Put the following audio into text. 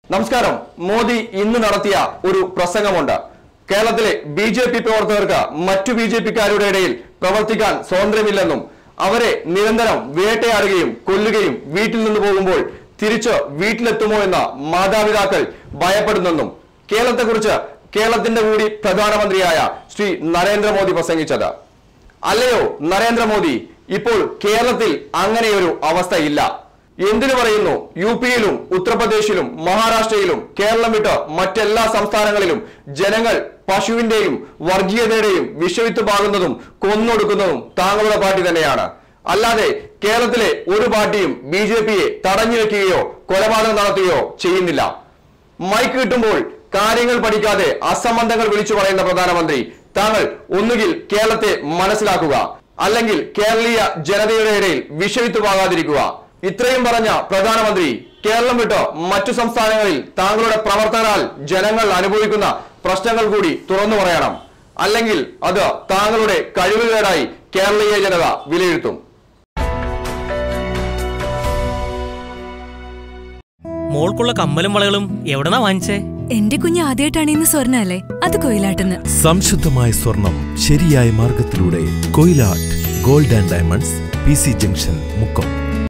നമസ്കാരം മോദി ഇന്ന് നടത്തിയ ഒരു പ്രസംഗമുണ്ട് കേരളത്തിലെ ബി ജെ പി പ്രവർത്തകർക്ക് മറ്റു ബി ജെ പിക്കാരുടെ ഇടയിൽ പ്രവർത്തിക്കാൻ സ്വാതന്ത്ര്യമില്ലെന്നും അവരെ നിരന്തരം വേട്ടയാടുകയും കൊല്ലുകയും വീട്ടിൽ നിന്ന് പോകുമ്പോൾ തിരിച്ച് വീട്ടിലെത്തുമോ എന്ന മാതാപിതാക്കൾ ഭയപ്പെടുന്നെന്നും കേരളത്തെക്കുറിച്ച് കേരളത്തിന്റെ കൂടി പ്രധാനമന്ത്രിയായ ശ്രീ നരേന്ദ്രമോദി പ്രസംഗിച്ചത് അല്ലയോ നരേന്ദ്രമോദി ഇപ്പോൾ കേരളത്തിൽ അങ്ങനെയൊരു അവസ്ഥയില്ല എന്തിനു പറയുന്നു യു പിയിലും ഉത്തർപ്രദേശിലും മഹാരാഷ്ട്രയിലും കേരളം വിട്ട് മറ്റെല്ലാ സംസ്ഥാനങ്ങളിലും ജനങ്ങൾ പശുവിന്റെയും വർഗീയതയുടെയും വിഷവിത്ത് പാകുന്നതും കൊന്നൊടുക്കുന്നതും താങ്കളുടെ പാർട്ടി തന്നെയാണ് അല്ലാതെ കേരളത്തിലെ ഒരു പാർട്ടിയും ബി ജെ പിയെ തടഞ്ഞു വെക്കുകയോ കൊലപാതകം നടത്തുകയോ ചെയ്യുന്നില്ല മൈക്ക് കിട്ടുമ്പോൾ കാര്യങ്ങൾ പഠിക്കാതെ അസംബന്ധങ്ങൾ വിളിച്ചു പറയുന്ന പ്രധാനമന്ത്രി താങ്കൾ ഒന്നുകിൽ കേരളത്തെ മനസ്സിലാക്കുക അല്ലെങ്കിൽ കേരളീയ ജനതയുടെ ഇടയിൽ വിഷവിത്ത് പാകാതിരിക്കുക ഇത്രയും പറഞ്ഞ പ്രധാനമന്ത്രി കേരളം വിട്ട് മറ്റു സംസ്ഥാനങ്ങളിൽ താങ്കളുടെ പ്രവർത്തനാൽ ജനങ്ങൾ അനുഭവിക്കുന്ന പ്രശ്നങ്ങൾ കൂടി തുറന്നു പറയണം അല്ലെങ്കിൽ അത് താങ്കളുടെ കഴിവുകേടായി കേരളീയ ജനത വിലയിരുത്തും മോൾക്കുള്ള കമ്മലും വളകളും എവിടെന്നാ വാങ്ങിച്ചേ എന്റെ കുഞ്ഞ് ആദ്യമായിട്ടാണ് ഇന്ന് സ്വർണ്ണ അല്ലേ അത് കൊയിലാട്ടെന്ന് സംശുദ്ധമായ സ്വർണം ശരിയായ മാർഗത്തിലൂടെ Koyilat gold and diamonds P C junction Mukkam